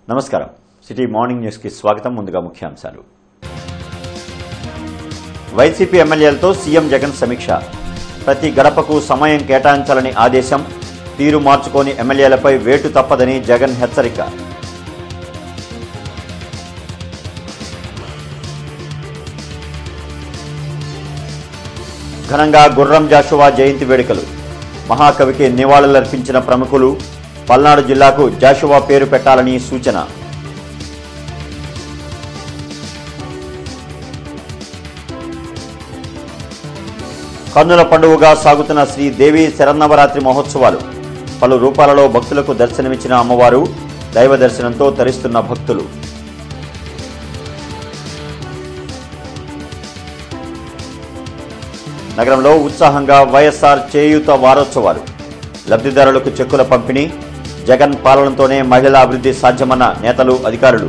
నమస్కారం city morning news కి స్వాగతం ముందుగా ముఖ్యాంశాలు వైసీపీ ఎమ్మెల్యేలతో సీఎం జగన్ సమీక్ష ప్రతి గడపకు సమయం కేటాయించాలని ఆదేశం తీరు మార్చుకోని ఎమ్మెల్యేలపై వేటు తప్పదని జగన్ హెచ్చరిక ఘనంగా గుర్రం జాషువా జయంతి వేడుకలు మహాకవికి నివాళులర్పించిన ప్రముఖులు పల్నాడు జిల్లాకు జాషువా పేరు పెట్టాలని సూచన కన్నుల పండుగగా సాగుతున్న శ్రీ దేవి శరన్నవరాత్రి మహోత్సవాలు పలు రూపాలలో భక్తులకు దర్శనమిచ్చిన అమ్మవారు దైవ దర్శనంతో తరిస్తున్న భక్తులు నగరంలో ఉత్సాహంగా వైఎస్ఆర్ చేయూత వారోత్సవాలు లబ్ధిదారులకు చెక్కుల పంపిణీ జగన్ పాలనతోనే మహిళా అభివృద్ధి సాధ్యమన్న నేతలు అధికారులు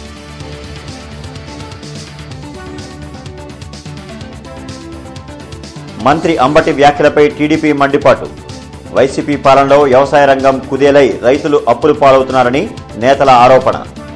మంత్రి అంబటి వ్యాఖ్యలపై టీడీపీ మండిపాటు వైసీపీ పాలనలో వ్యవసాయ రంగం కుదేలై రైతులు అప్పులు పాలవుతున్నారని నేతల ఆరోపణ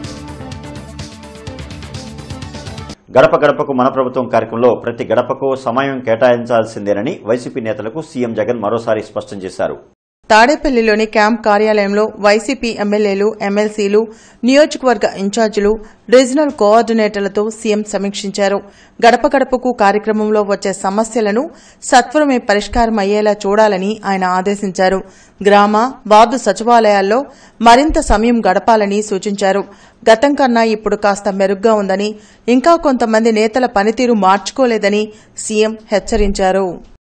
గడప గడపకు మన ప్రభుత్వం కార్యక్రమంలో ప్రతి గడపకు సమయం కేటాయించాల్సిందేనని వైసీపీ నేతలకు సీఎం జగన్ మరోసారి స్పష్టం చేశారు తాడేపల్లిలోని క్యాంప్ కార్యాలయంలో వైసీపీ ఎమ్మెల్యేలు ఎమ్మెల్సీలు నియోజకవర్గ ఇన్ఛార్జీలు రీజనల్ కోఆర్డినేటర్లతో సీఎం సమీక్షించారు గడప గడపకు కార్యక్రమంలో వచ్చే సమస్యలను సత్వరమే పరిష్కారం అయ్యేలా చూడాలని ఆయన ఆదేశించారు గ్రామ వార్డు సచివాలయాల్లో మరింత సమయం గడపాలని సూచించారు గతం కన్నా ఇప్పుడు కాస్త మెరుగ్గా ఉందని ఇంకా కొంతమంది నేతల పనితీరు మార్చుకోలేదని సీఎం హెచ్చరించారు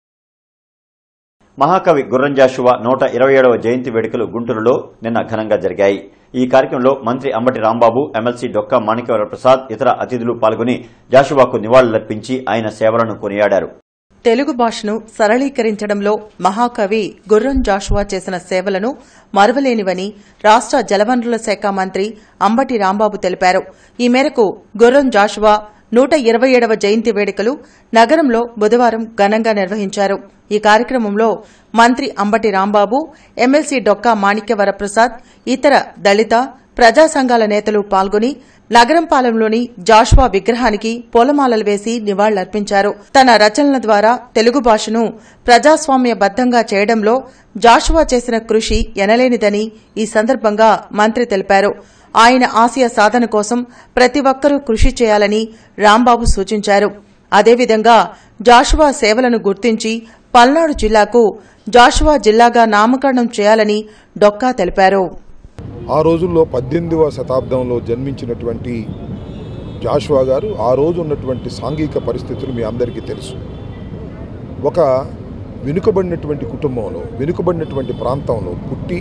మహాకవి గుర్రం జాషువా నూట ఇరవై ఏడవ జయంతి వేడుకలు గుంటూరులో నిన్న ఘనంగా జరిగాయి ఈ కార్యక్రమంలో మంత్రి అంబటి రాంబాబు ఎమ్మెల్సీ డొక్కా మాణిక్యవర ప్రసాద్ ఇతర అతిథులు పాల్గొని జాషువాకు నివాళులర్పించి ఆయన సేవలను కొనియాడారు తెలుగు భాషను సరళీకరించడంలో మహాకవి గుర్రం జాషువా చేసిన సేవలను మరువలేనివని రాష్ట జలవనరుల శాఖ మంత్రి అంబటి రాంబాబు తెలిపారు ఈ మేరకు గుర్రం జాషువా నూట ఇరవై ఏడవ జయంతి వేడుకలు నగరంలో బుధవారం ఘనంగా నిర్వహించారు ఈ కార్యక్రమంలో మంత్రి అంబటి రాంబాబు ఎమ్మెల్సీ డొక్కా మాణిక్యవరప్రసాద్ ఇతర దళిత ప్రజా సంఘాల నేతలు పాల్గొని నగరంపాలెంలోని జాషువా విగ్రహానికి పూలమాలలు వేసి నివాళులర్పించారు తన రచనల ద్వారా తెలుగు భాషను ప్రజాస్వామ్యబద్దంగా చేయడంలో జాషువా చేసిన కృషి ఎనలేనిదని ఈ సందర్భంగా మంత్రి తెలిపారు ఆయన ఆశయ సాధన కోసం ప్రతి ఒక్కరూ కృషి చేయాలని రాంబాబు సూచించారు అదేవిధంగా జాషువా సేవలను గుర్తించి పల్నాడు జిల్లాకు జాషువా జిల్లాగా నామకరణం చేయాలని డొక్కా తెలిపారు ఆ రోజుల్లో పద్దెనిమిదవ శతాబ్దంలో జన్మించినటువంటి జాషువా గారు ఆ రోజు ఉన్నటువంటి సాంఘిక పరిస్థితులు మీ అందరికీ తెలుసు ఒక వెనుకబడినటువంటి కుటుంబంలో వెనుకబడినటువంటి ప్రాంతంలో పుట్టి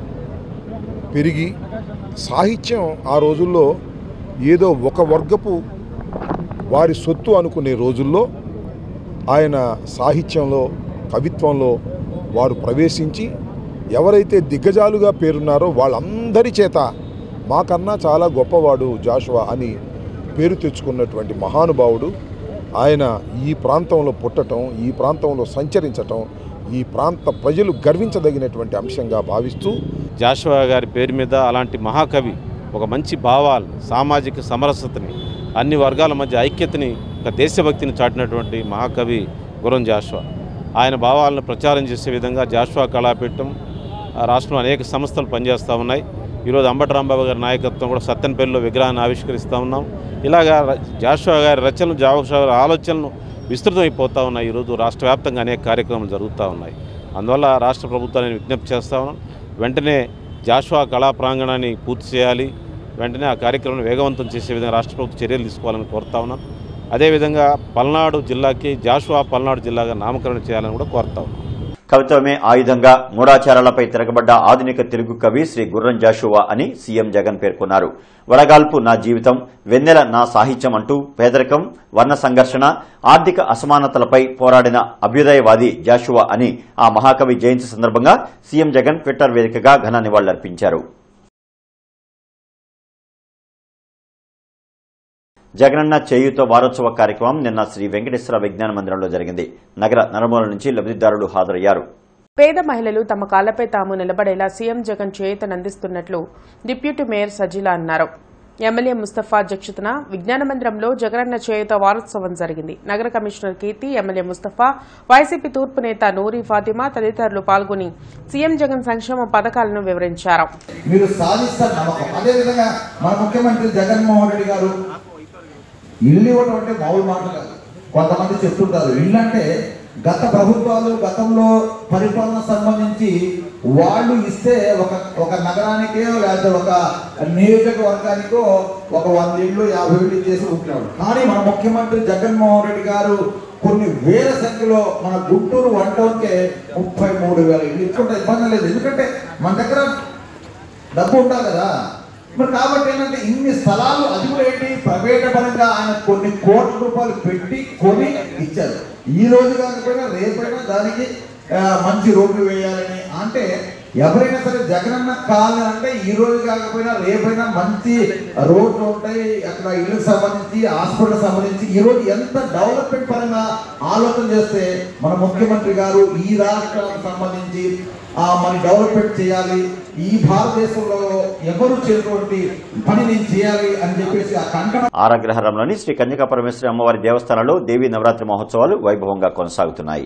పెరిగి సాహిత్యం ఆ రోజుల్లో ఏదో ఒక వర్గపు వారి సొత్తు అనుకునే రోజుల్లో ఆయన సాహిత్యంలో కవిత్వంలో వారు ప్రవేశించి ఎవరైతే దిగ్గజాలుగా పేరున్నారో వాళ్ళందరి చేత మాకన్నా చాలా గొప్పవాడు జాషువా అని పేరు తెచ్చుకున్నటువంటి మహానుభావుడు ఆయన ఈ ప్రాంతంలో పుట్టటం ఈ ప్రాంతంలో సంచరించటం ఈ ప్రాంత ప్రజలు గర్వించదగినటువంటి అంశంగా భావిస్తూ జాషువా గారి పేరు మీద అలాంటి మహాకవి ఒక మంచి భావాలు సామాజిక సమరసతని అన్ని వర్గాల మధ్య ఐక్యతని ఒక దేశభక్తిని చాటినటువంటి మహాకవి గురం జాషువా ఆయన భావాలను ప్రచారం చేసే విధంగా జాషువా కళాపీఠం ఆ రాష్ట్రంలో అనేక సంస్థలు పనిచేస్తూ ఉన్నాయి ఈరోజు అంబటి రాంబాబు గారి నాయకత్వం కూడా సత్తెనపల్లిలో విగ్రహాన్ని ఆవిష్కరిస్తూ ఉన్నాం ఇలాగా ర- జాషువా గారి రచనలు జాషువా గారి ఆలోచనలు విస్తృతమైపోతూ ఉన్నాయి ఈరోజు రాష్ట్ర వ్యాప్తంగా అనేక కార్యక్రమాలు జరుగుతూ ఉన్నాయి అందువల్ల రాష్ట్ర ప్రభుత్వాన్ని విజ్ఞప్తి చేస్తా ఉన్నాం వెంటనే జాషువా కళా ప్రాంగణాన్ని పూర్తి చేయాలి వెంటనే ఆ కార్యక్రమాన్ని వేగవంతం చేసే విధంగా రాష్ట్ర ప్రభుత్వం చర్యలు తీసుకోవాలని కోరుతా ఉన్నాం అదేవిధంగా పల్నాడు జిల్లాకి జాషువా పల్నాడు జిల్లాగా నామకరణం చేయాలని కూడా కోరుతా ఉన్నాం కవిత్వమే ఆయుధంగా మూఢాచారాలపై తిరగబడ్డ ఆధునిక తెలుగు కవి శ్రీ గుర్రం జాషువా అని సీఎం జగన్ పేర్కొన్నారు వడగాల్పు నా జీవితం వెన్నెల నా సాహిత్యం అంటూ పేదరికం వర్ణ సంఘర్షణ ఆర్థిక అసమానతలపై పోరాడిన అభ్యుదయవాది జాషువా అని ఆ మహాకవి జయంతి సందర్భంగా సీఎం జగన్ ట్విట్టర్ వేదికగా ఘన నివాళులర్పించారు జగనన్న చేయూత వారోత్సవ కార్యక్రమం నిన్న శ్రీ వెంకటేశ్వర విజ్ఞాన మందిరంలో జరిగింది నగర నలుమూల నుంచి లబ్ధిదారులు హాజరయ్యారు పేద మహిళలు తమ కాళ్లపై తాము నిలబడేలా సీఎం జగన్ చేయూతనందిస్తున్నట్లు డిప్యూటీ మేయర్ సజిలా అన్నారు ఎమ్మెల్యే ముస్తఫా అధ్యక్షతన విజ్ఞాన మందిరంలో జగనన్న చేయుత వారోత్సవం జరిగింది నగర commissioner Keerthi MLA Mustafa YCP తూర్పు నేత నూరి ఫాతిమా తదితరులు పాల్గొని సీఎం జగన్ సంక్షేమ పథకాలను వివరించారు మీరు సాధిస్తారు నమ్మకం అదేవిధంగా మన ముఖ్యమంత్రి జగన్మోహన్ రెడ్డి గారు ఇల్లు ఇవ్వటం అంటే మామూలు మాటలు కాదు కొంతమంది చెప్తుంటారు ఇల్లు అంటే గత ప్రభుత్వాలు గతంలో పరిపాలన సంబంధించి వాళ్ళు ఇస్తే ఒక ఒక నగరానికే లేకపోతే ఒక నియోజకవర్గానికో ఒక వంద ఇళ్ళు యాభై ఇళ్ళు చేసి ఉంటున్నాడు కానీ మన ముఖ్యమంత్రి జగన్మోహన్ రెడ్డి గారు కొన్ని వేల సంఖ్యలో మన గుంటూరు వన్ టౌన్కే ముప్పై మూడు వేల ఇల్లు ఇచ్చుకుంటే ఇబ్బంది లేదు ఎందుకంటే మన దగ్గర డబ్బు ఉండాలి కదా మరి కాబట్టి ఏంటంటే ఇన్ని స్థలాలు అది కూడా ఏంటి ప్రైవేట్ పరంగా ఆయన కొన్ని కోట్ల రూపాయలు పెట్టి కొని ఇచ్చారు ఈ రోజు కాకపోయినా రేపైనా దానికి ఆ, మంచి రోడ్లు వేయాలని అంటే ఎవరైనా సరే జగనన్న కాలనీ అంటే ఈ రోజు కాకపోయినా రేపైనా మంచి రోడ్లు ఉంటాయి అక్కడ ఇళ్ళకి సంబంధించి హాస్పిటల్ సంబంధించి ఈ రోజు ఎంత డెవలప్మెంట్ పరంగా ఆలోచన చేస్తే మన ముఖ్యమంత్రి గారు ఈ రాష్ట్రాలకు సంబంధించి ఆ మరి డెవలప్మెంట్ చేయాలి ఈ భారతదేశంలో ఎవరు చేసినటువంటి పని నేను చేయాలి అని చెప్పేసి ఆ కంకణ ఆరగ్రహారంలోని శ్రీ కన్యకా పరమేశ్వరి అమ్మవారి దేవస్థానంలో దేవీ నవరాత్రి మహోత్సవాలు వైభవంగా కొనసాగుతున్నాయి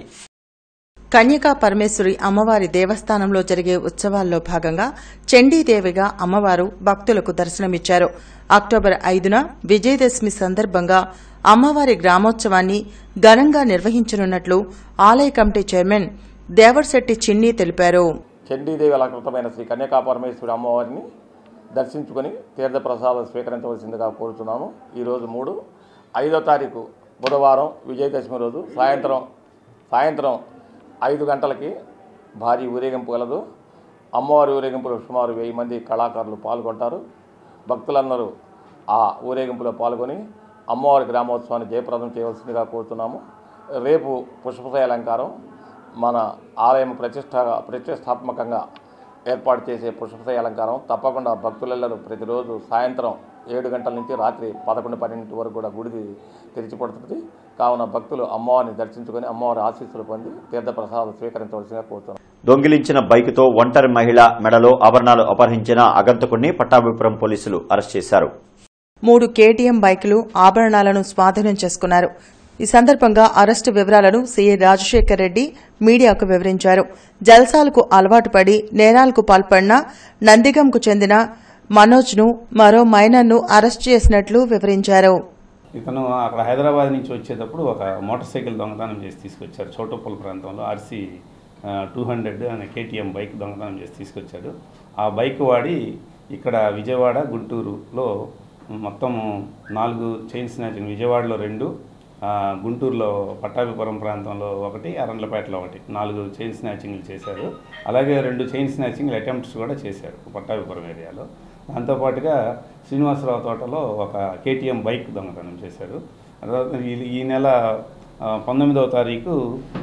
కన్యకా పరమేశ్వరి అమ్మవారి దేవస్థానంలో జరిగే ఉత్సవాల్లో భాగంగా చండీదేవిగా అమ్మవారు భక్తులకు దర్శనమిచ్చారు అక్టోబర్ ఐదున విజయదశమి సందర్భంగా అమ్మవారి గ్రామోత్సవాన్ని ఘనంగా నిర్వహించనున్నట్లు ఆలయ కమిటీ చైర్మన్ దేవర్శెట్టి చిన్ని తెలిపారు చండీదేవి అలంకృతమైన శ్రీ కన్యకా పరమేశ్వరి అమ్మవారిని దర్శించుకొని తీర్థప్రసాదం స్వీకరించవలసిందిగా కోరుతున్నాము ఈరోజు మూడు ఐదో తారీఖు బుధవారం విజయదశమి రోజు సాయంత్రం సాయంత్రం ఐదు గంటలకి భారీ ఊరేగింపు కలదు అమ్మవారి ఊరేగింపులో సుమారు వెయ్యి మంది కళాకారులు పాల్గొంటారు భక్తులందరూ ఆ ఊరేగింపులో పాల్గొని అమ్మవారి గ్రామోత్సవాన్ని జయప్రదం చేయవలసిందిగా కోరుతున్నాము రేపు పుష్పశయ అలంకారం మన ఆలయం ప్రతిష్ట ప్రతిష్టాత్మకంగా ఏర్పాటు చేసే పుష్పశయ అలంకారం తప్పకుండా భక్తులెల్లరూ ప్రతిరోజు సాయంత్రం ఏడు గంటల నుంచి రాత్రి పదకొండు పన్నెండు వరకు కూడా గుడి తెరిచిపడుతుంది కావున భక్తులు అమ్మవారిని దర్శించుకొని అమ్మవారి ఆశీస్సులు పొంది తీర్థప్రసాదం స్వీకరించవలసిందిగా కోరుతున్నాం దొంగిలించిన బైకుతో ఒంటరి మహిళ మెడలో ఆభరణాలు అపహరించిన అగంతకుణ్ణి పట్టాభిపురం పోలీసులు అరెస్ట్ చేశారు మూడు కేటీఎం బైకులు ఆభరణాలను స్వాధీనం చేసుకున్నారు ఈ సందర్భంగా అరెస్టు వివరాలను సీఐ రాజశేఖర్ రెడ్డి మీడియాకు వివరించారు జల్సాలకు అలవాటు పడి నేరాలకు పాల్పడిన నందిగంకు చెందిన మనోజ్ను మరో మైనర్ను అరెస్ట్ చేసినట్లు వివరించారు ఇతను అక్కడ హైదరాబాద్ నుంచి వచ్చేటప్పుడు ఒక మోటార్ సైకిల్ దొంగతనం చేసి తీసుకొచ్చారు చౌటప్పల్ ప్రాంతంలో ఆర్సీ టూ హండ్రెడ్ అనే కేటీఎం బైక్ దొంగతనం చేసి తీసుకొచ్చాడు ఆ బైక్ వాడి ఇక్కడ విజయవాడ గుంటూరులో మొత్తం నాలుగు చైన్ స్నాచింగ్ విజయవాడలో రెండు ఆ, గుంటూరులో పట్టాభిపురం ప్రాంతంలో ఒకటి అరండ్లపేటలో ఒకటి నాలుగు చైన్ స్నాచింగ్లు చేశారు అలాగే రెండు చైన్ స్నాచింగ్లు అటెంప్ట్స్ కూడా చేశారు పట్టాభిపురం ఏరియాలో దాంతోపాటుగా శ్రీనివాసరావు తోటలో ఒక కేటీఎం బైక్ దొంగతనం చేశారు తర్వాత ఈ- ఈ నెల ఆ, పంతొమ్మిదవ తారీఖు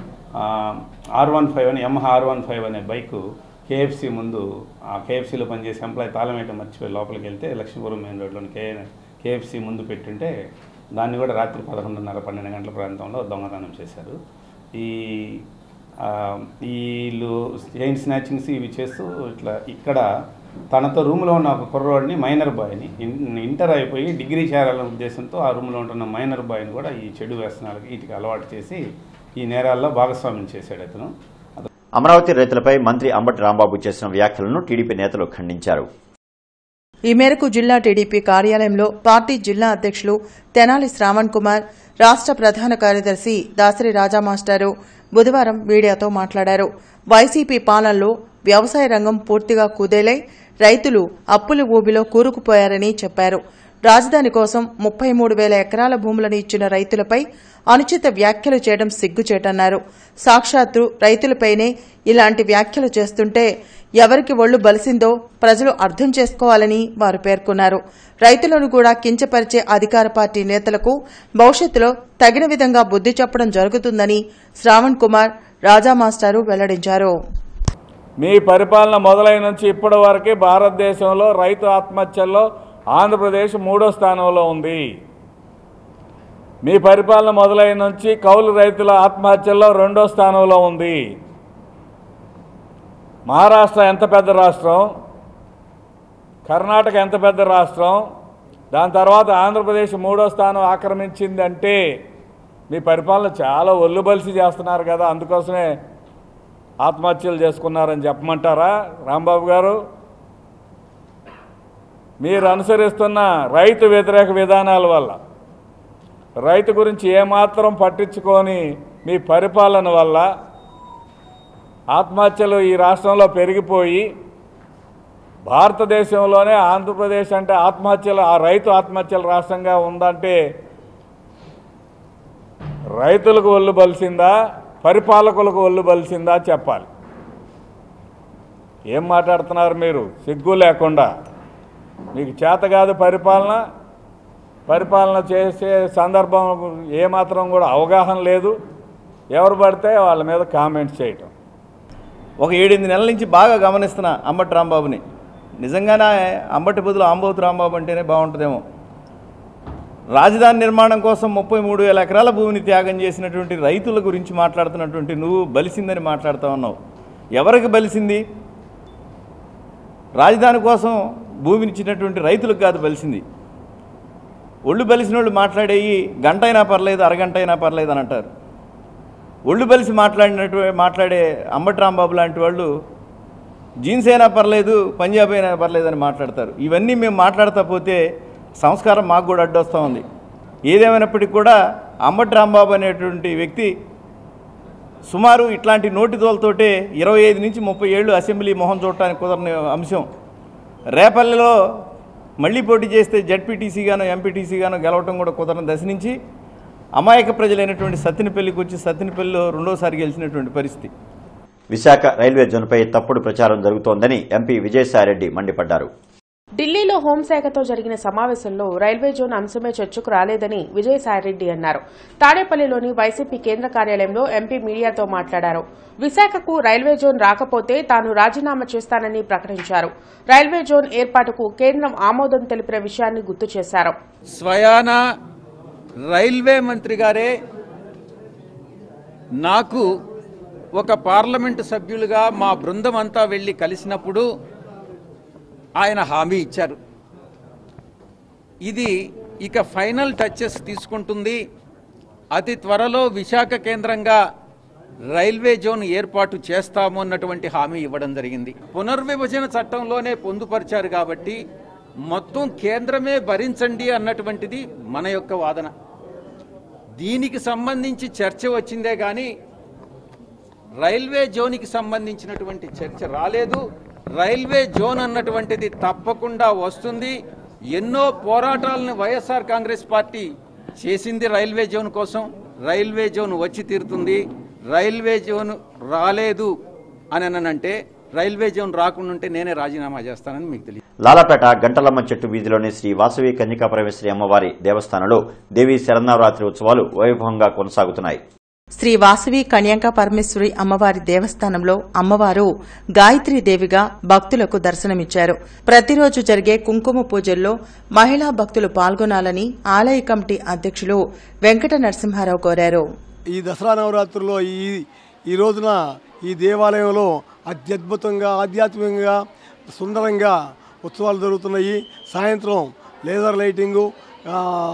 ఆర్ వన్ ఫైవ్ అని ఎంహ ఆర్ వన్ ఫైవ్ అనే బైకు కేఎఫ్సి ముందు ఆ కేఎఫ్సీలో పనిచేసే ఎంప్లాయ్ తాళం వేయటం మర్చిపోయి లోపలికి వెళ్తే లక్ష్మీపురం మెయిన్ రోడ్లోని కే కేఎఫ్సి ముందు పెట్టుంటే దాన్ని కూడా రాత్రి పదకొండున్నర పన్నెండు గంటల ప్రాంతంలో దొంగతనం చేశారు ఈ ఆ, వీళ్ళు చైన్ స్నాచింగ్స్ ఇవి చేస్తూ ఇట్లా ఇక్కడ తనతో రూమ్లో ఉన్న ఒక కుర్రోడిని మైనర్ బాయ్ని ఇన్- ఇంటర్ అయిపోయి డిగ్రీ చేరాలనే ఉద్దేశంతో ఆ రూమ్లో ఉంటున్న మైనర్ బాయ్ని కూడా ఈ చెడు వ్యసనాలకి వీటికి అలవాటు చేసి ఈ నేరాల్లో భాగస్వామ్యం చేశాడు అతను అమరావతి రైతులపై మంత్రి అంబటి రాంబాబు చేసిన వ్యాఖ్యలను టీడీపీ నేతలు ఖండించారు ఈ మేరకు జిల్లా టీడీపీ కార్యాలయంలో పార్టీ జిల్లా అధ్యక్షులు తెనాలి శ్రావణ్ కుమార్ రాష్ట్ర ప్రధాన కార్యదర్శి దాసరి రాజా మాస్టారు బుధవారం మీడియాతో మాట్లాడారు వైసీపీ పాలనలో వ్యవసాయ రంగం పూర్తిగా కుదేలై రైతులు అప్పుల ఊబిలో కూరుకుపోయారని చెప్పారు రాజధాని కోసం ముప్పై మూడు వేల ఎకరాల భూములను ఇచ్చిన రైతులపై అనుచిత వ్యాఖ్యలు చేయడం సిగ్గుచేటన్నారు సాక్షాత్తు రైతులపైనే ఇలాంటి వ్యాఖ్యలు చేస్తుంటే ఎవరికి ఒళ్లు బలిసిందో ప్రజలు అర్థం చేసుకోవాలని వారు పేర్కొన్నారు రైతులను కూడా కించపరిచే అధికార పార్టీ నేతలకు భవిష్యత్తులో తగిన విధంగా బుద్ధి చెప్పడం జరుగుతుందని శ్రావణ్ కుమార్ రాజా మాస్టారు వెల్లడించారు మీ పరిపాలన మొదలైన నుంచి ఇప్పటి వరకు భారతదేశంలో రైతు ఆత్మహత్యల్లో ఆంధ్రప్రదేశ్ మూడో స్థానంలో ఉంది మీ పరిపాలన మొదలైన నుంచి కౌలు రైతుల ఆత్మహత్యల్లో రెండో స్థానంలో ఉంది మహారాష్ట్ర ఎంత పెద్ద రాష్ట్రం కర్ణాటక ఎంత పెద్ద రాష్ట్రం దాని తర్వాత ఆంధ్రప్రదేశ్ మూడో స్థానం ఆక్రమించిందంటే మీ పరిపాలన చాలా ఒళ్ళుబలిసి చేస్తున్నారు కదా అందుకోసమే ఆత్మహత్యలు చేసుకున్నారని చెప్పమంటారా రాంబాబు గారు మీరు అనుసరిస్తున్న రైతు వ్యతిరేక విధానాల వల్ల రైతు గురించి ఏమాత్రం పట్టించుకొని మీ పరిపాలన వల్ల ఆత్మహత్యలు ఈ రాష్ట్రంలో పెరిగిపోయి భారతదేశంలోనే ఆంధ్రప్రదేశ్ అంటే ఆత్మహత్యలు ఆ రైతు ఆత్మహత్యల రాష్ట్రంగా ఉందంటే రైతులకు ఒళ్ళు బలిసిందా పరిపాలకులకు ఒళ్ళు బలిసిందా చెప్పాలి ఏం మాట్లాడుతున్నారు మీరు సిగ్గు లేకుండా మీకు చేత కాదు పరిపాలన పరిపాలన చేసే సందర్భం ఏమాత్రం కూడా అవగాహన లేదు ఎవరు పడితే వాళ్ళ మీద కామెంట్స్ చేయటం ఒక ఏడెనిమిది నెలల నుంచి బాగా గమనిస్తున్నా అంబటి రాంబాబుని నిజంగానే అంబటి బదులు అంబోతు రాంబాబు అంటేనే బాగుంటుందేమో రాజధాని నిర్మాణం కోసం ముప్పై మూడు వేల ఎకరాల భూమిని త్యాగం చేసినటువంటి రైతుల గురించి మాట్లాడుతున్నటువంటి నువ్వు బలిసిందని మాట్లాడుతూ ఉన్నావు ఎవరికి బలిసింది రాజధాని కోసం భూమిని ఇచ్చినటువంటి రైతులకు కాదు బలిసింది ఒళ్ళు బలిసిన వాళ్ళు మాట్లాడేవి గంట అయినా పర్లేదు అరగంట అయినా పర్లేదు అని అంటారు ఒళ్ళు బలిసి మాట్లాడినట్టు మాట్లాడే అంబటి రాంబాబు లాంటి వాళ్ళు జీన్స్ అయినా పర్లేదు పంజాబ్ అయినా పర్లేదు అని మాట్లాడతారు ఇవన్నీ మేము మాట్లాడతా పోతే సంస్కారం మాకు కూడా అడ్డొస్తూ ఉంది ఏదేమైనప్పటికీ కూడా అంబటి రాంబాబు అనేటువంటి వ్యక్తి సుమారు ఇట్లాంటి నోటి దోలతోటే ఇరవై ఐదు నుంచి ముప్పై ఏళ్ళు అసెంబ్లీ మొహం చూడటానికి కుదరని అంశం రేపల్లెలో మళ్ళీ పోటీ చేస్తే జడ్పీటీసీగాను ఎంపీటీసీగాను గెలవటం కూడా కుదరని దశ నుంచి అమాయక ప్రజలైనటువంటి సత్తినపల్లికి వచ్చి సత్తినపల్లిలో రెండోసారి గెలిచినటువంటి పరిస్థితి విశాఖ రైల్వే జోన్పై తప్పుడు ప్రచారం జరుగుతోందని ఎంపీ విజయసాయిరెడ్డి మండిపడ్డారు ఢిల్లీలో హోంశాఖతో జరిగిన సమావేశంలో రైల్వే జోన్ అంశమే చర్చకు రాలేదని విజయసాయిరెడ్డి అన్నారు తాడేపల్లిలోని వైసీపీ కేంద్ర కార్యాలయంలో ఎంపీ మీడియాతో మాట్లాడారు విశాఖకు రైల్వే జోన్ రాకపోతే తాను రాజీనామా చేస్తానని ప్రకటించారు రైల్వే జోన్ ఏర్పాటుకు కేంద్రం ఆమోదం తెలిపిన విషయాన్ని గుర్తు చేశారు స్వయాన రైల్వే మంత్రి గారే నాకు ఒక పార్లమెంటు సభ్యులుగా మా బృందం అంతా వెళ్ళి కలిసినప్పుడు ఆయన హామీ ఇచ్చారు ఇది ఇక ఫైనల్ టచెస్ తీసుకుంటుంది అతి త్వరలో విశాఖ కేంద్రంగా రైల్వే జోన్ ఏర్పాటు చేస్తాము అన్నటువంటి హామీ ఇవ్వడం జరిగింది పునర్విభజన చట్టంలోనే పొందుపరిచారు కాబట్టి మొత్తం కేంద్రమే భరించండి అన్నటువంటిది మన యొక్క వాదన దీనికి సంబంధించి చర్చ వచ్చిందే కానీ రైల్వే జోన్కి సంబంధించినటువంటి చర్చ రాలేదు రైల్వే జోన్ అన్నటువంటిది తప్పకుండా వస్తుంది ఎన్నో పోరాటాలను వైఎస్ఆర్ కాంగ్రెస్ పార్టీ చేసింది రైల్వే జోన్ కోసం రైల్వే జోన్ వచ్చి తీరుతుంది రైల్వే జోన్ రాలేదు అని అనంటే రైల్వే జోన్ రాకుండా ఉంటే నేనే రాజీనామా చేస్తానని మీకు తెలియదు లాలపేట గంటలమ్మ చెట్టు వీధిలోని శ్రీ వాసవి కన్యకా పరమేశ్వరి అమ్మవారి దేవస్థానంలో దేవీ శరన్నవరాత్రి ఉత్సవాలు వైభవంగా కొనసాగుతున్నాయి శ్రీ వాసవి కన్యాంక పరమేశ్వరి అమ్మవారి దేవస్థానంలో అమ్మవారు దేవిగా భక్తులకు దర్శనమిచ్చారు ప్రతిరోజు జరిగే కుంకుమ పూజల్లో మహిళా భక్తులు పాల్గొనాలని ఆలయ కమిటీ అధ్యక్షులు వెంకట నరసింహారావు కోరారు ఈ దసరా నవరాత్రుల్లో ఈ ఈ రోజున ఈ దేవాలయంలో అత్యద్భుతంగా ఆధ్యాత్మికంగా సుందరంగా ఉత్సవాలు జరుగుతున్నాయి సాయంత్రం లేజర్ లైటింగు ఆ,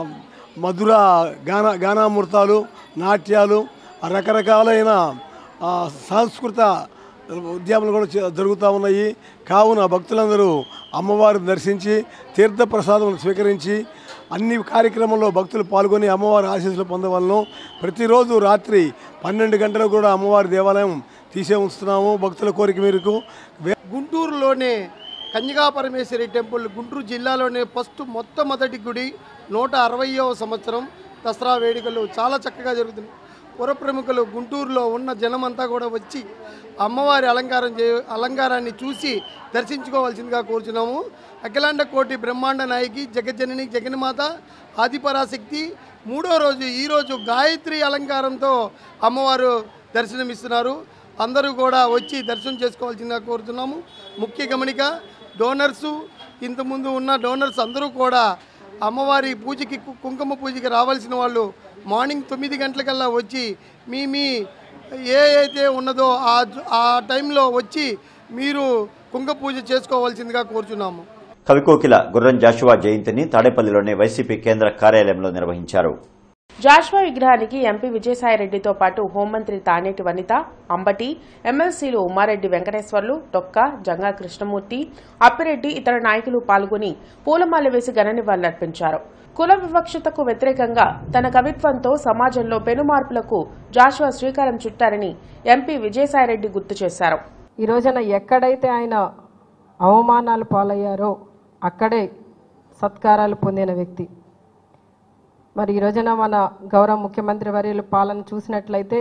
మధుర గాన గానామృతాలు నాట్యాలు రకరకాలైన ఆ, సాంస్కృత ఉద్యమాలు కూడా చే- జరుగుతూ ఉన్నాయి కావున భక్తులందరూ అమ్మవారిని దర్శించి తీర్థ ప్రసాదములు స్వీకరించి అన్ని కార్యక్రమంలో భక్తులు పాల్గొని అమ్మవారి ఆశీస్సులు పొందవలను ప్రతిరోజు రాత్రి పన్నెండు గంటలకు కూడా అమ్మవారి దేవాలయం తీసే ఉంచుతున్నాము భక్తుల కోరిక మేరకు వే- గుంటూరులోనే కన్యకా పరమేశ్వరి టెంపుల్ గుంటూరు జిల్లాలోనే ఫస్ట్ మొట్టమొదటి గుడి నూట అరవయవ సంవత్సరం దసరా వేడుకలు చాలా చక్కగా జరుగుతుంది పుర ప్రముఖులు గుంటూరులో ఉన్న జనమంతా కూడా వచ్చి అమ్మవారి అలంకారం చే అలంకారాన్ని చూసి దర్శించుకోవాల్సిందిగా కోరుచున్నాము అఖిలాండ కోటి బ్రహ్మాండ నాయకి జగజ్జనని జగన్మాత ఆదిపరాశక్తి మూడో రోజు ఈరోజు గాయత్రి అలంకారంతో అమ్మవారు దర్శనమిస్తున్నారు అందరూ కూడా వచ్చి దర్శనం చేసుకోవాల్సిందిగా కోరుతున్నాము ముఖ్య గమనిక డోనర్సు ఇంతకుముందు ఉన్న డోనర్స్ అందరూ కూడా అమ్మవారి పూజకి కు- కుంకుమ పూజకి రావాల్సిన వాళ్ళు మార్నింగ్ తొమ్మిది గంటలకల్లా వచ్చి మీ మీ ఏ అయితే ఉన్నదో ఆ జ- ఆ టైంలో వచ్చి మీరు కుంగ పూజ చేసుకోవాల్సిందిగా కోరుచున్నాము కవికోకిల గుర్రం జాషువా జయంతిని తాడేపల్లిలోని వైసీపీ కేంద్ర కార్యాలయంలో నిర్వహించారు జాష్వా విగ్రహానికి ఎంపీ విజయసాయిరెడ్డితో పాటు హోంమంత్రి తానేటి వనిత అంబటి ఎమ్మెల్సీలు ఉమారెడ్డి వెంకటేశ్వర్లు డొక్క జంగా కృష్ణమూర్తి అప్పిరెడ్డి ఇతర నాయకులు పాల్గొని పూలమాల వేసి ఘన నివాళులర్పించారు కుల వివక్షతకు వ్యతిరేకంగా తన కవిత్వంతో సమాజంలో పెనుమార్పులకు జాషువా శ్రీకారం చుట్టారని ఎంపీ విజయసాయిరెడ్డి గుర్తు చేశారు ఈ రోజున ఎక్కడైతే ఆయన అవమానాలు పాలయ్యారో అక్కడే సత్కారాలు పొందిన వ్యక్తి మరి ఈ రోజున మన గౌరవ ముఖ్యమంత్రి వర్యులు పాలన చూసినట్లయితే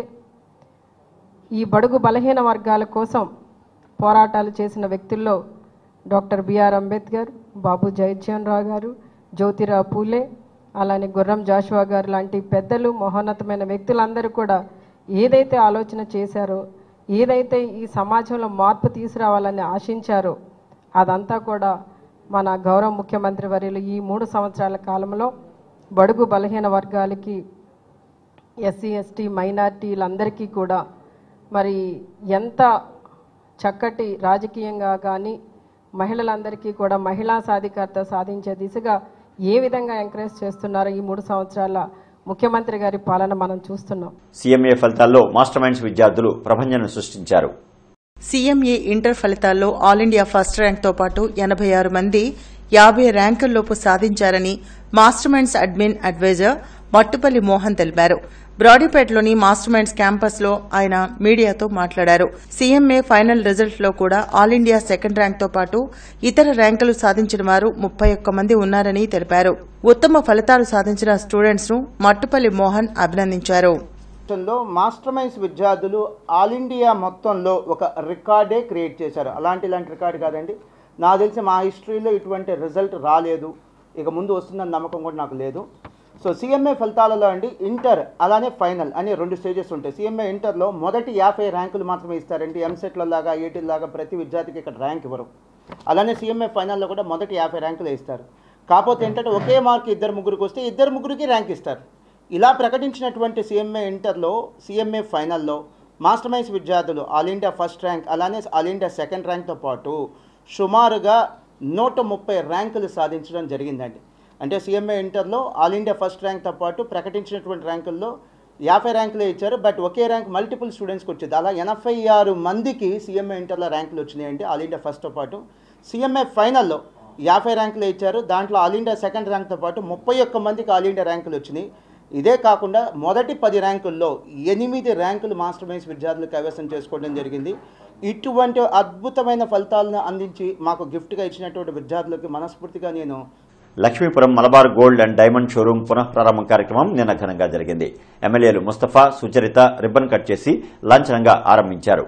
ఈ బడుగు బలహీన వర్గాల కోసం పోరాటాలు చేసిన వ్యక్తుల్లో డాక్టర్ బిఆర్ అంబేద్కర్ బాబు జయచంద్ర రావు గారు జ్యోతిరావు పూలే అలానే గుర్రం జాషువా గారు లాంటి పెద్దలు మహోన్నతమైన వ్యక్తులందరూ కూడా ఏదైతే ఆలోచన చేశారో ఏదైతే ఈ సమాజంలో మార్పు తీసుకురావాలని ఆశించారో అదంతా కూడా మన గౌరవ ముఖ్యమంత్రి వర్యులు ఈ మూడు సంవత్సరాల కాలంలో బడుగు బలహీన వర్గాలకి ఎస్సీ ఎస్టీ మైనార్టీలందరికీ కూడా మరి ఎంత చక్కటి రాజకీయంగా కానీ మహిళలందరికీ కూడా మహిళా సాధికారత సాధించే దిశగా ఏ విధంగా ఎంకరేజ్ చేస్తున్నారో ఈ మూడు సంవత్సరాల ముఖ్యమంత్రి గారి పాలన మనం చూస్తున్నాం సీఎంఏ ఫలితాల్లో మాస్టర్ మైండ్స్ విద్యార్థులు ప్రభంజనం సృష్టించారు సీఎంఏ ఇంటర్ ఫలితాల్లో ఆల్ ఇండియా ఫస్ట్ ర్యాంక్తో పాటు ఎనభై ఆరు మంది యాభై ర్యాంకుల్లోపు సాధించారని master minds admin advisor Mattupalli Mohan తెలిపారు బ్రాడీపేటలోని మాస్టర్ మైండ్స్ క్యాంపస్లో ఆయన మీడియాతో మాట్లాడారు సీఎంఏ ఫైనల్ రిజల్ట్లో కూడా ఆల్ ఇండియా సెకండ్ ర్యాంక్తో పాటు ఇతర ర్యాంకులు సాధించిన వారు ముప్పై ఒక్క మంది ఉన్నారని తెలిపారు ఉత్తమ ఫలితాలు సాధించిన స్టూడెంట్స్ ను మట్టుపల్లి మోహన్ అభినందించారు లో మాస్టర్ మైండ్స్ విద్యార్థులు ఆల్ ఇండియా మొత్తంలో ఒక రికార్డే క్రియేట్ చేశారు అలాంటి ఇలాంటి రికార్డు కాదండి నాకు తెలిసి మా హిస్టరీలో ఇటువంటి రిజల్ట్ రాలేదు ఇక ముందు వస్తుందని నమ్మకం కూడా నాకు లేదు సో సిఎంఏ ఫలితాలలో అండి ఇంటర్ అలానే ఫైనల్ అనే రెండు స్టేజెస్ ఉంటాయి సిఎంఏ ఇంటర్లో మొదటి యాభై ర్యాంకులు మాత్రమే ఇస్తారండి ఎంసెట్ల లాగా ఐఐటీల లాగా ప్రతి విద్యార్థికి ఇక్కడ ర్యాంక్ ఇవ్వరు అలానే సిఎంఏ ఫైనల్లో కూడా మొదటి యాభై ర్యాంకులు ఇస్తారు కాకపోతే ఏంటంటే ఒకే మార్క్ ఇద్దరు ముగ్గురికి వస్తే ఇద్దరు ముగ్గురికి ర్యాంక్ ఇస్తారు ఇలా ప్రకటించినటువంటి సిఎంఏ ఇంటర్లో సిఎంఏ ఫైనల్లో మాస్టర్ మైన్స్ విద్యార్థులు ఆల్ ఇండియా ఫస్ట్ ర్యాంక్ అలానే ఆల్ ఇండియా సెకండ్ ర్యాంక్తో పాటు సుమారుగా నూట ముప్పై ర్యాంకులు సాధించడం జరిగిందండి అంటే సిఎంఏ ఇంటర్లో ఆల్ ఇండియా ఫస్ట్ ర్యాంక్తో పాటు ప్రకటించినటువంటి ర్యాంకుల్లో యాభై ర్యాంకులే ఇచ్చారు బట్ ఒకే ర్యాంక్ మల్టిపుల్ స్టూడెంట్స్కి వచ్చింది అలా ఎనభై ఆరు మందికి సీఎంఏ ఇంటర్లో ర్యాంకులు వచ్చినాయండి ఆల్ ఇండియా ఫస్ట్తో పాటు సీఎంఏ ఫైనల్లో యాభై ర్యాంకులు ఇచ్చారు దాంట్లో ఆల్ ఇండియా సెకండ్ ర్యాంక్తో పాటు ముప్పై ఒక్క మందికి ఆల్ ఇండియా ర్యాంకులు వచ్చినాయి ఇదే కాకుండా మొదటి పది ర్యాంకుల్లో ఎనిమిది ర్యాంకులు మాస్టర్ మైన్స్ విద్యార్థులు కైవసం చేసుకోవడం జరిగింది ఇటువంటి అద్భుతమైన ఫలితాలను అందించి మాకు గిఫ్ట్గా ఇచ్చినటువంటి విద్యార్థులకి మనస్ఫూర్తిగా నేను Lakshmipuram Malabar gold and diamond showroom పునఃప్రారంభం కార్యక్రమం నిన్న ఘనంగా జరిగింది ఎమ్మెల్యేలు ముస్తఫా సుచరిత రిబ్బన్ కట్ చేసి లాంఛనంగా ఆరంభించారు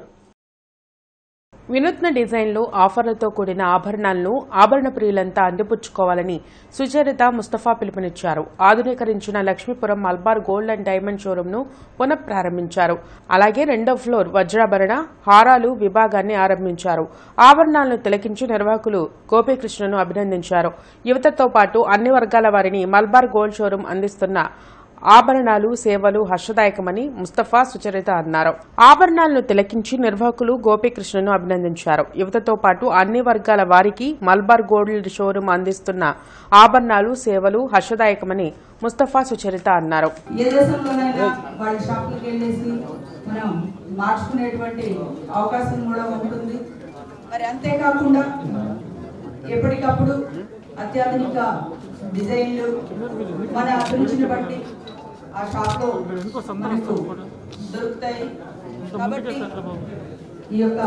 వినూత్న డిజైన్లు ఆఫర్లతో కూడిన ఆభరణాలను ఆభరణ ప్రియులంతా అందిపుచ్చుకోవాలని సుచరిత ముస్తఫా పిలుపునిచ్చారు ఆధునీకరించిన Lakshmipuram Malabar gold and diamond షోరూంను పునఃప్రారంభించారు అలాగే రెండో ఫ్లోర్ వజ్రాభరణ హారాలు విభాగాన్ని ఆరంభించారు ఆభరణాలను తిలకించి నిర్వాహకులు గోపీకృష్ణను అభినందించారు యువతతో పాటు అన్ని వర్గాల వారిని మల్బార్ గోల్డ్ షోరూం అందిస్తున్న ఆభరణాలు సేవలు హర్షదాయకమని ముస్తఫా సుచరిత అన్నారు ఆభరణాలను తిలకించి నిర్వాహకులు గోపీకృష్ణను అభినందించారు యువతతో పాటు అన్ని వర్గాల వారికి మల్బార్ గోల్డ్ షోరూం అందిస్తున్న ఆభరణాలు సేవలు హర్షదాయకమని ముస్తఫా సుచరిత అన్నారు ఏ దేశంలోనైనా వాళ్ళ షాపులకు వెళ్ళేసి మనం మార్చుకునేటువంటి అవకాశం కూడా ఉంటుంది మరి అంతేకాకుండా ఎప్పటికప్పుడు అత్యాధునిక డిజైన్లు మన అభిరుచిని బట్టి ఆ షాప్లో మనకు దొరుకుతాయి కాబట్టి ఈ యొక్క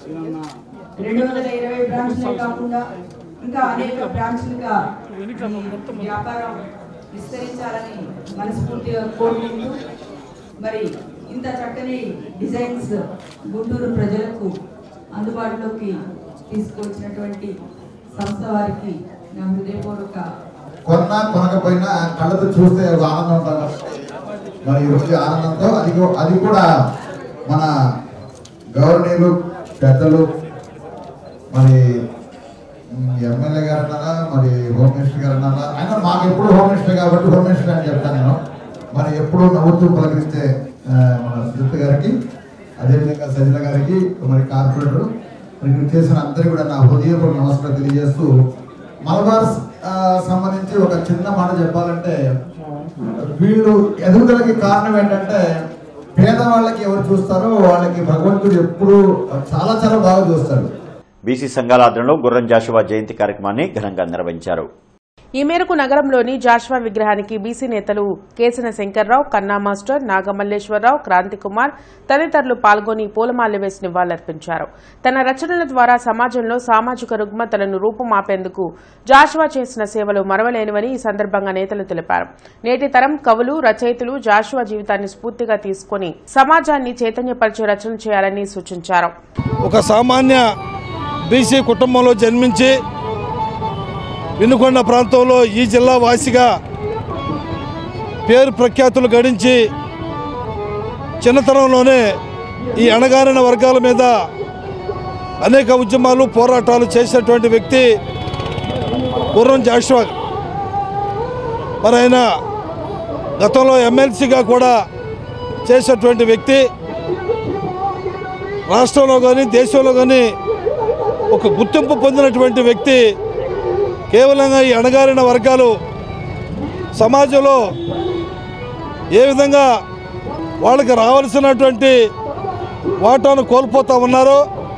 రెండు వందల ఇరవై బ్రాంచ్లే కాకుండా ఇంకా అనేక బ్రాంచ్లుగా ఈ వ్యాపారం విస్తరించాలని మనస్ఫూర్తిగా కోరుకుంటూ మరి ఇంత చక్కని డిజైన్స్ గుంటూరు ప్రజలకు అందుబాటులోకి తీసుకొచ్చినటువంటి సంస్థ వారికి నా హృదయపూర్వక కొన్నా కొనకపోయినా కళ్ళతో చూస్తే ఒక ఆనందం ఉంటుంది మరి ఈరోజు ఆనందంతో అది కూ- అది కూడా మన గౌరవనీయులు పెద్దలు మరి మ్, ఎమ్మెల్యే గారు అన్నారా మరి హోమ్ మినిస్టర్ గారు అన్నారా ఆయన మాకు ఎప్పుడు హోమ్ మినిస్టర్ కాబట్టి హోమ్ మినిస్టర్ అని చెప్తాను నేను మరి ఎప్పుడు నవ్వుతూ పలకరిస్తే ఆ, మన సుజిత్ గారికి అదేవిధంగా సజిల గారికి మరి కార్పొరేటర్ ఇక్కడ చేసిన అందరికీ కూడా నా హృదయపూర్వక నమస్కారం తెలియజేస్తూ మలబార్ ఆ, సంబంధించి ఒక చిన్న మాట చెప్పాలంటే వీళ్ళు ఎదుగుదలకి కారణం ఏంటంటే పేదవాళ్ళకి ఎవరు చూస్తారో వాళ్ళకి భగవంతుడు ఎప్పుడు చాలా చాలా బాగా చూస్తాడు బీసీ సంఘాల ఆధ్వర్యంలో గుర్రం జాషువా జయంతి కార్యక్రమాన్ని ఘనంగా నిర్వహించారు ఈ మేరకు నగరంలోని జాషువా విగ్రహానికి బీసీ నేతలు కేసిన శంకర్రావు కన్నా మాస్టర్ నాగమల్లేశ్వరరావు క్రాంతి కుమార్ తదితరులు పాల్గొని పూలమాల వేసి నివాళులర్పించారు తన రచనల ద్వారా సమాజంలో సామాజిక రుగ్మతలను రూపుమాపేందుకు జాషువా చేసిన సేవలు మరవలేనివని ఈ సందర్భంగా నేతలు తెలిపారు నేటి తరం కవులు రచయితలు జాషువా జీవితాన్ని స్ఫూర్తిగా తీసుకుని సమాజాన్ని చైతన్యపరిచే రచనలు చేయాలని సూచించారు ఒక సామాన్య బీసీ కుటుంబంలో జన్మించి వినుకొండ ప్రాంతంలో ఈ జిల్లా వాసిగా పేరు ప్రఖ్యాతులు గడించి చిన్నతనంలోనే ఈ అణగారిన వర్గాల మీద అనేక ఉద్యమాలు పోరాటాలు చేసినటువంటి వ్యక్తి గుర్రం జాషువా మరి ఆయన గతంలో ఎమ్మెల్సీగా కూడా చేసినటువంటి వ్యక్తి రాష్ట్రంలో కానీ దేశంలో కానీ ఒక గుర్తింపు పొందినటువంటి వ్యక్తి కేవలంగా ఈ అణగారిన వర్గాలు సమాజంలో ఏ విధంగా వాళ్ళకి రావాల్సినటువంటి వాటాను కోల్పోతూ ఉన్నారో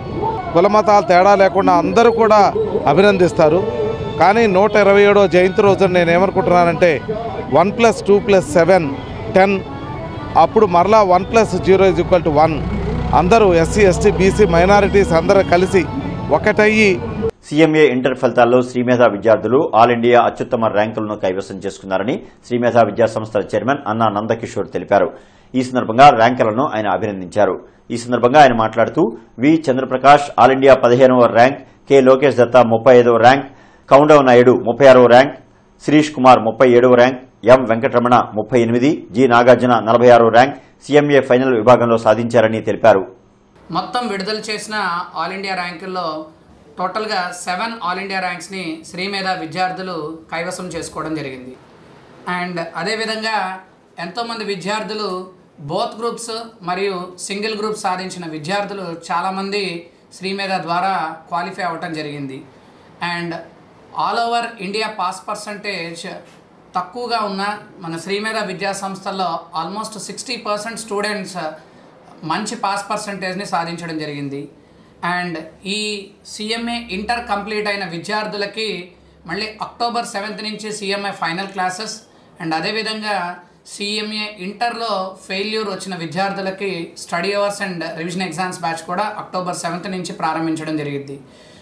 కులమతాలు తేడా లేకుండా అందరూ కూడా అభినందిస్తారు కానీ నూట ఇరవై ఏడో జయంతి రోజున నేను ఏమనుకుంటున్నానంటే one plus two plus seven ten అప్పుడు మరలా one plus zero is equal to one అందరూ ఎస్సీ ఎస్టీ బీసీ మైనారిటీస్ అందరూ కలిసి ఒకటయ్యి సీఎంఏ ఇంటర్ ఫలితాల్లో శ్రీమేధ విద్యార్థులు ఆల్ ఇండియా అత్యుత్తమ ర్యాంకులను కైవసం చేసుకున్నారని శ్రీమేధ విద్యా సంస్థల చైర్మన్ అన్నా నందకిషోర్ తెలిపారు ఈ సందర్భంగా ర్యాంకులను ఆయన అభినందించారు ఈ సందర్భంగా ఆయన మాట్లాడుతూ వి చంద్రప్రకాష్ ఆల్ ఇండియా పదిహేనవ ర్యాంక్ కె లోకేష్ దత్తా ముప్పై ఐదవ ర్యాంక్ కౌండవ్ నాయుడు ముప్పై ఆరవ ర్యాంక్ శిరీష్ కుమార్ ముప్పై ఏడవ ర్యాంక్ ఎం వెంకటరమణ ముప్పై ఎనిమిది జి నాగార్జున నలభై ఆరో ర్యాంక్ సీఎంఏ ఫైనల్ విభాగంలో సాధించారని తెలిపారు మొత్తం విడుదల చేసిన ఆల్ ఇండియా ర్యాంకుల్లో టోటల్గా సెవెన్ ఆల్ ఇండియా ర్యాంక్స్ని శ్రీమేధ విద్యార్థులు కైవసం చేసుకోవడం జరిగింది అండ్ అదేవిధంగా ఎంతోమంది విద్యార్థులు బోత్ గ్రూప్స్ మరియు సింగిల్ గ్రూప్ సాధించిన విద్యార్థులు చాలామంది శ్రీమేధ ద్వారా క్వాలిఫై అవ్వటం జరిగింది and all over India pass percentage తక్కువగా ఉన్న మన శ్రీమేధ విద్యా సంస్థల్లో ఆల్మోస్ట్ సిక్స్టీ పర్సెంట్ స్టూడెంట్స్ మంచి పాస్ పర్సంటేజ్ని సాధించడం జరిగింది అండ్ ఈ సిఎంఏ ఇంటర్ కంప్లీట్ అయిన విద్యార్థులకి మళ్ళీ అక్టోబర్ సెవెంత్ నుంచి సిఎంఏ ఫైనల్ క్లాసెస్ అండ్ అదేవిధంగా సిఎంఏ ఇంటర్లో ఫెయిల్యూర్ వచ్చిన విద్యార్థులకి study hours and revision exams batch కూడా అక్టోబర్ సెవెంత్ నుంచి ప్రారంభించడం జరిగింది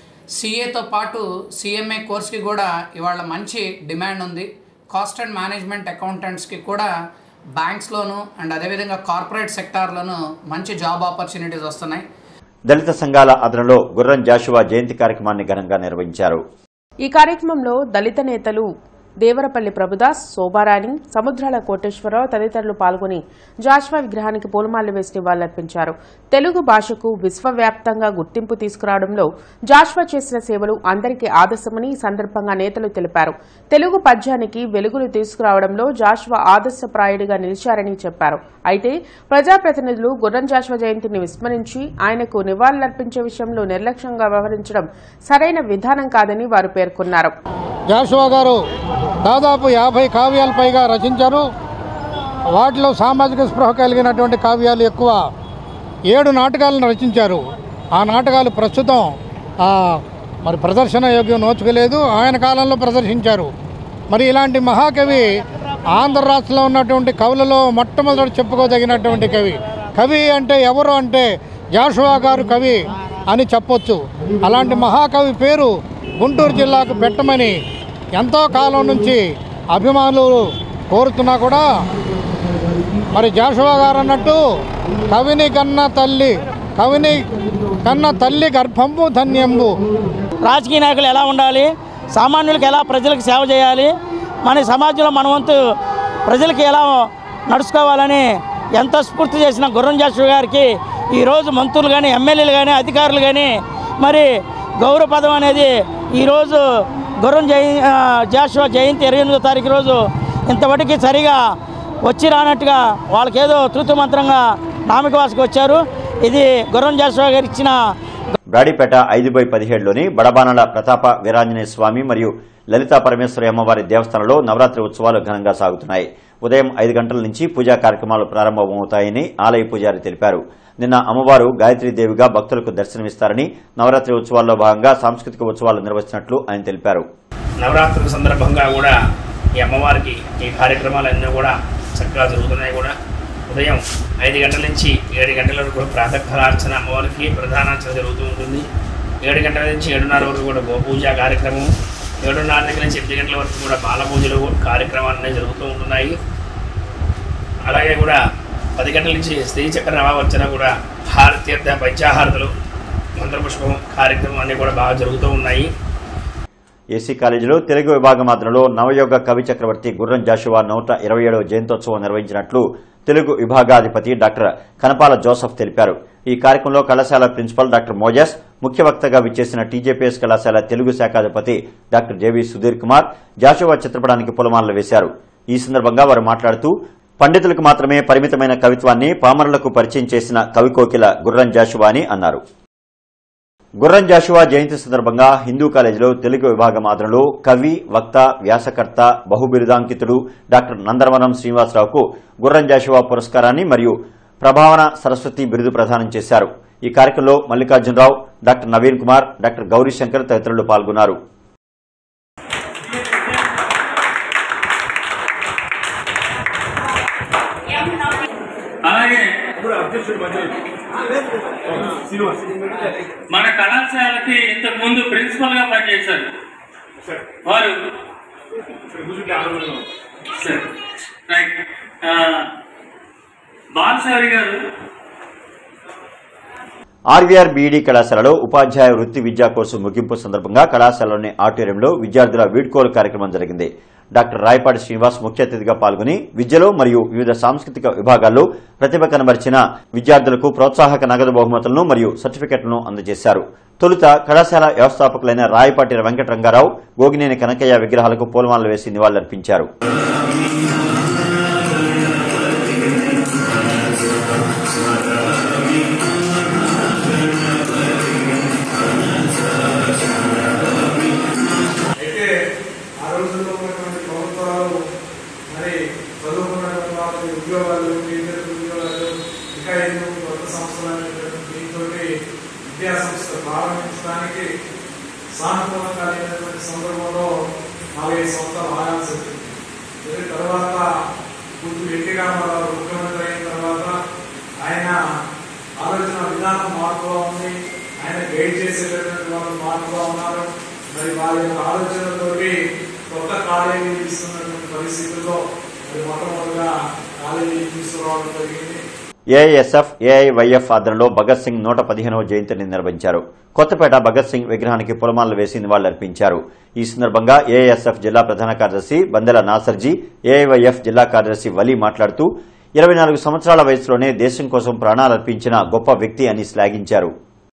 సిఏతో పాటు సిఎంఏ కోర్స్కి కూడా ఇవాళ మంచి డిమాండ్ ఉంది కాస్ట్ అండ్ మేనేజ్మెంట్ అకౌంటెంట్స్కి కూడా బ్యాంక్స్లోను అండ్ అదేవిధంగా కార్పొరేట్ సెక్టార్లోను మంచి జాబ్ ఆపర్చునిటీస్ వస్తున్నాయి దళిత సంఘాల ఆధ్వర్యంలో గుర్రం జాషువా జయంతి కార్యక్రమాన్ని ఘనంగా నిర్వహించారు ఈ కార్యక్రమంలో దళిత నేతలు దేవరపల్లి ప్రభుదాస్ శోభారాణి సముద్రాల కోటేశ్వరరావు తదితరులు పాల్గొని జాష్వా విగ్రహానికి పూలమాలలు వేసి నివాళులర్పించారు తెలుగు భాషకు విశ్వవ్యాప్తంగా గుర్తింపు తీసుకురావడంలో జాష్వా చేసిన సేవలు అందరికీ ఆదర్శమని ఈ సందర్భంగా నేతలు తెలిపారు తెలుగు పద్యానికి వెలుగులు తీసుకురావడంలో జాష్వా ఆదర్శప్రాయుడిగా నిలిచారని చెప్పారు అయితే ప్రజాప్రతినిధులు గుర్రం జాష్వా జయంతిని విస్మరించి ఆయనకు నివాళులర్పించే విషయంలో నిర్లక్ష్యంగా వ్యవహరించడం సరైన విధానం కాదని వారు పేర్కొన్నారు జాషువా గారు దాదాపు యాభై కావ్యాలు పైగా రచించారు వాటిలో సామాజిక స్పృహ కలిగినటువంటి కావ్యాలు ఎక్కువ ఏడు నాటకాలను రచించారు ఆ నాటకాలు ప్రస్తుతం ఆ, మరి ప్రదర్శన యోగ్యం నోచుకోలేదు ఆయన కాలంలో ప్రదర్శించారు మరి ఇలాంటి మహాకవి ఆంధ్ర రాష్ట్రంలో ఉన్నటువంటి కవులలో మొట్టమొదటి చెప్పుకోదగినటువంటి కవి కవి అంటే ఎవరు అంటే జాషువా గారు కవి అని చెప్పొచ్చు అలాంటి మహాకవి పేరు గుంటూరు జిల్లాకు పెట్టమని ఎంతో కాలం నుంచి అభిమానులు కోరుతున్నా కూడా మరి జాషువా గారు అన్నట్టు కవిని కన్న తల్లి కవిని కన్న తల్లి గర్భంబు ధన్యంబు రాజకీయ నాయకులు ఎలా ఉండాలి సామాన్యులకు ఎలా ప్రజలకు సేవ చేయాలి మన సమాజంలో మన వంతు ప్రజలకి ఎలా నడుచుకోవాలని ఎంత స్ఫూర్తి చేసిన గుర్రం జాషువా గారికి ఈరోజు మంత్రులు కానీ ఎమ్మెల్యేలు కానీ అధికారులు కానీ మరి గౌరవ పదం అనేది ఈరోజు గుర్రం జయ ఆ, జాషువా జయంతి ఇరవై ఎనిమిదో తారీఖు రోజు ఇంతవరకు సరిగా వచ్చి రానట్టుగా వాళ్ళకేదో తృతు మంత్రంగా నామిక వాసుకు వచ్చారు ఇది గుర్రం జాషువా గారు ఇచ్చిన బ్రాడీపేట ఐదు బై పదిహేడులోని బడబానల ప్రతాప వీరాంజనేయ స్వామి మరియు లలితా పరమేశ్వరి అమ్మవారి దేవస్థానంలో నవరాత్రి ఉత్సవాలు ఘనంగా సాగుతున్నాయి ఉదయం ఐదు గంటల నుంచి పూజా కార్యక్రమాలు ప్రారంభమవుతాయని ఆలయ పూజారి తెలిపారు నిన్న అమ్మవారు గాయత్రీదేవిగా భక్తులకు దర్శనమిస్తారని నవరాత్రి ఉత్సవాల్లో భాగంగా సాంస్కృతిక ఉత్సవాలు నిర్వహిస్తున్నట్లు ఆయన తెలిపారు నవరాత్రుల సందర్భంగా కూడా ఈ అమ్మవారికి ఈ కార్యక్రమాలన్నీ కూడా చక్కగా జరుగుతున్నాయి కూడా ఉదయం ఐదు గంటల నుంచి ఏడు గంటల వరకు ప్రాతకాలార్చన అమ్మవారికి ప్రధానార్చన జరుగుతూ ఉంటుంది ఏడు గంటల నుంచి ఏడున్నర వరకు కూడా గోపూజ కార్యక్రమం ఏడున్నర దగ్గర నుంచి ఎనిమిది గంటల వరకు కూడా బాల పూజలు కార్యక్రమాలన్నీ జరుగుతూ ఉంటున్నాయి అలాగే కూడా పది గంటల నుంచి స్త్రీ చక్ర నవావర్చన కూడా హారతీర్థ పంచాహారతలు మంత్రపుష్పం కార్యక్రమం అన్నీ కూడా బాగా జరుగుతూ ఉన్నాయి ఏసీ కాలేజీలో తెలుగు విభాగం ఆధ్వర్యంలో నవయోగ కవి చక్రవర్తి గుర్రం జాషువా నూట ఇరవై ఏడవ జయంతోత్సవం నిర్వహించినట్లు తెలుగు విభాగాధిపతి డాక్టర్ కనపాల జోసఫ్ తెలిపారు ఈ కార్యక్రమంలో కళాశాల ప్రిన్సిపల్ డాక్టర్ మోజస్ ముఖ్య వక్తగా విచ్చేసిన టీజేపీఎస్ కళాశాల తెలుగు శాఖాధిపతి డాక్టర్ జేవి సుధీర్ కుమార్ జాషువా చిత్రపటానికి పూలమాలలు వేశారు ఈ సందర్భంగా వారు మాట్లాడుతూ పండితులకు మాత్రమే పరిమితమైన కవిత్వాన్ని పామరులకు పరిచయం చేసిన కవికోకిల గుర్రం జాషువా అని అన్నారు గుర్రం జాషువా జయంతి సందర్భంగా హిందూ కాలేజీలో తెలుగు విభాగం ఆధ్వర్యంలో కవి వక్త వ్యాసకర్త బహుబిరుదాంకితుడు డాక్టర్ నందరవనం శ్రీనివాసరావుకు గుర్రం జాషువా పురస్కారాన్ని మరియు ప్రభావన సరస్వతి బిరుదు ప్రదానం చేశారు ఈ కార్యక్రమంలో మల్లికార్జునరావు డాక్టర్ నవీన్ కుమార్ డాక్టర్ గౌరీశంకర్ తదితరులు పాల్గొన్నారు అలాగే మన కళాశాలకి ఇంతకు ముందు ప్రిన్సిపల్ గా పనిచేశారు వారు సరే. రైట్ ఆ, బాలసారి గారు ఆర్వీఆర్ బీఈడీ కళాశాలలో ఉపాధ్యాయ వృత్తి విద్యా కోర్సు ముగింపు సందర్భంగా కళాశాలలోని ఆడిటోరియంలో విద్యార్థుల వీడ్కోలు కార్యక్రమం జరిగింది డాక్టర్ రాయపాటి శ్రీనివాస్ ముఖ్య అతిథిగా పాల్గొని విద్యలో మరియు వివిధ సాంస్కృతిక విభాగాల్లో ప్రతిభ కనబరిచిన విద్యార్థులకు ప్రోత్సాహక నగదు బహుమతులను మరియు సర్టిఫికెట్లను అందజేశారు తొలుత కళాశాల వ్యవస్థాపకులైన రాయపాటి వెంకటరంగారావు గోగినేని కనకయ్య విగ్రహాలకు పూలమాలలు వేసి నివాళులర్పించారు అయితే ఆ రోజుల్లో ఉన్నటువంటి ప్రభుత్వాలు మరి చదువుకున్నటువంటి వాళ్ళకి ఉద్యోగాలు కేంద్ర ఉద్యోగాలు ఇంకా ఎన్నో కొత్త సంస్థలు అనేటువంటి దీంతో విద్యా సంస్థ ప్రారంభించడానికి సానుకూలంగా లేనటువంటి సందర్భంలో నాలుగైదు సంవత్సరాలు ఆగాల్సి వచ్చింది దీని తర్వాత గుర్తు ఎన్టీ రామారావు ముఖ్యమంత్రి అయిన తర్వాత ఆయన ఆలోచన విధానం మార్పుగా ఉంది ఆయన గైడ్ చేసేటటువంటి వాళ్ళు మార్పుగా ఉన్నారు మరి వారి యొక్క ఆలోచనతోటి కొత్త కాలేజీ ఇస్తున్నటువంటి పరిస్థితుల్లో మరి మొట్టమొదటిగా కాలేజీ తీసుకురావడం జరిగింది ఏఐఎస్ఎఫ్ ఏఐవైఎఫ్ ఆధ్వర్యంలో భగత్ సింగ్ నూట పదిహేనవ జయంతిని నిర్వహించారు కొత్తపేట భగత్ సింగ్ విగ్రహానికి పులమాలలు వేసి నివాళులర్పించారు ఈ సందర్భంగా ఏఐఎస్ఎఫ్ జిల్లా ప్రధాన కార్యదర్శి బందెల నాసర్జీ ఏఐవైఎఫ్ జిల్లా కార్యదర్శి వలీ మాట్లాడుతూ ఇరవై నాలుగు సంవత్సరాల వయసులోనే దేశం కోసం ప్రాణాలర్పించిన గొప్ప వ్యక్తి అని శ్లాఘించారు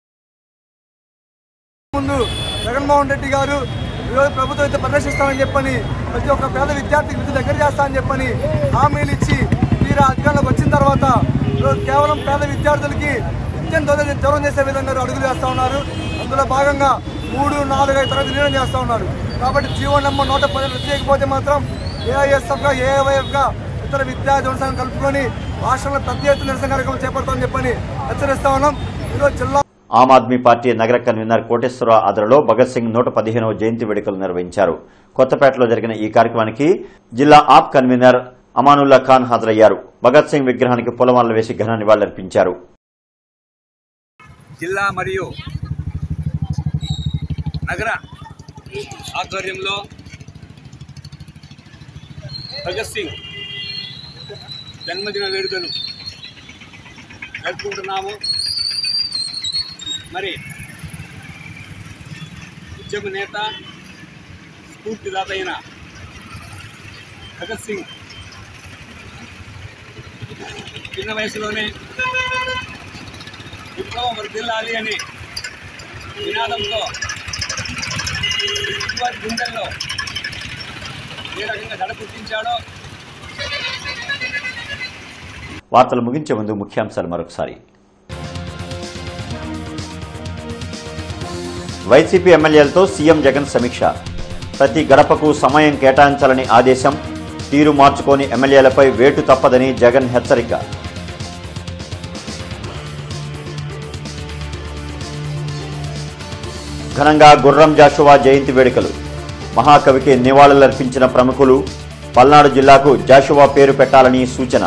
ముందు జగన్మోహన్ రెడ్డి గారు ఈరోజు ప్రభుత్వం అయితే ప్రదర్శిస్తామని చెప్పని ప్రతి ఒక్క పేద విద్యార్థికి విద్య దగ్గర చేస్తామని చెప్పని హామీలు ఇచ్చి తీరా అధికారంలోకి వచ్చిన తర్వాత ఈరోజు కేవలం పేద విద్యార్థులకి విద్యను దూరం దూరం చేసే విధంగా అడుగులు వేస్తూ ఉన్నారు అందులో భాగంగా మూడు నాలుగు ఐదు తరగతి నిర్ణయం చేస్తూ ఉన్నారు కాబట్టి జీవో నెంబర్ నూట పది రద్దు చేయకపోతే మాత్రం ఏఐఎస్ఎఫ్గా ఏఐవైఎఫ్గా ఇతర విద్యా జనసాన్ని కలుపుకొని రాష్ట్రంలో పెద్ద ఎత్తున నిరసన కార్యక్రమం చేపడతామని చెప్పని హెచ్చరిస్తా ఉన్నాం ఈరోజు జిల్లా ఆమ్ ఆద్మీ పార్టీ నగర కన్వీనర్ కోటేశ్వరరావు ఆధ్వర్యంలో భగత్ సింగ్ నూట పదిహేనవ జయంతి వేడుకలు నిర్వహించారు కొత్తపేటలో జరిగిన ఈ కార్యక్రమానికి జిల్లా ఆప్ కన్వీనర్ అమానుల్లా ఖాన్ హాజరయ్యారు భగత్ సింగ్ విగ్రహానికి పూలమాలలు వేసి ఘన నివాళులర్పించారు జిల్లా మరియు నగర ఆధ్వర్యంలో భగత్ సింగ్ జన్మదిన వేడుకలు జరుపుకుంటున్నాము మరి ఉద్యమ నేత స్ఫూర్తిదాత అయిన భగత్ సింగ్ చిన్న వయసులోనే విప్లవం వర్దిల్లాలి అని నినాదంతో వారి గుండెల్లో ఏ రకంగా దడ పుట్టించాడో వార్తలు ముగించే ముందు ముఖ్యాంశాలు మరొకసారి వైసీపీ ఎమ్మెల్యేలతో సీఎం జగన్ సమీక్ష ప్రతి గడపకు సమయం కేటాయించాలని ఆదేశం తీరు మార్చుకోని ఎమ్మెల్యేలపై వేటు తప్పదని జగన్ హెచ్చరిక ఘనంగా గుర్రం జాషువా జయంతి వేడుకలు మహాకవికి నివాళులర్పించిన ప్రముఖులు పల్నాడు జిల్లాకు జాషువా పేరు పెట్టాలని సూచన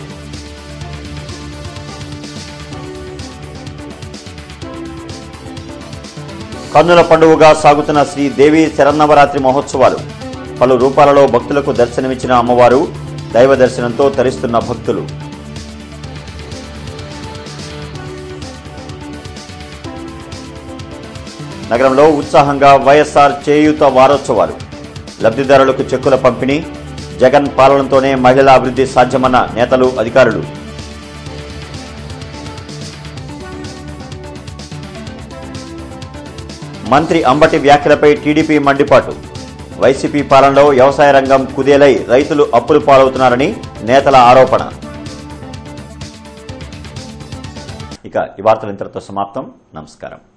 కన్నుల పండుగగా సాగుతున్న శ్రీ దేవి శరన్నవరాత్రి మహోత్సవాలు పలు రూపాలలో భక్తులకు దర్శనమిచ్చిన అమ్మవారు దైవ దర్శనంతో తరిస్తున్న భక్తులు నగరంలో ఉత్సాహంగా వైఎస్ఆర్ చేయూత వారోత్సవాలు లబ్ధిదారులకు చెక్కుల పంపిణీ జగన్ పాలనతోనే మహిళా అభివృద్ధి సాధ్యమన్న నేతలు అధికారులు మంత్రి అంబటి వ్యాఖ్యలపై టీడీపీ మండిపాటు వైసీపీ పాలనలో వ్యవసాయ రంగం కుదేలై రైతులు అప్పులు పాలవుతున్నారని నేతల ఆరోపణ ఇక ఈ వార్తలు ఇంతటితో సమాప్తం నమస్కారం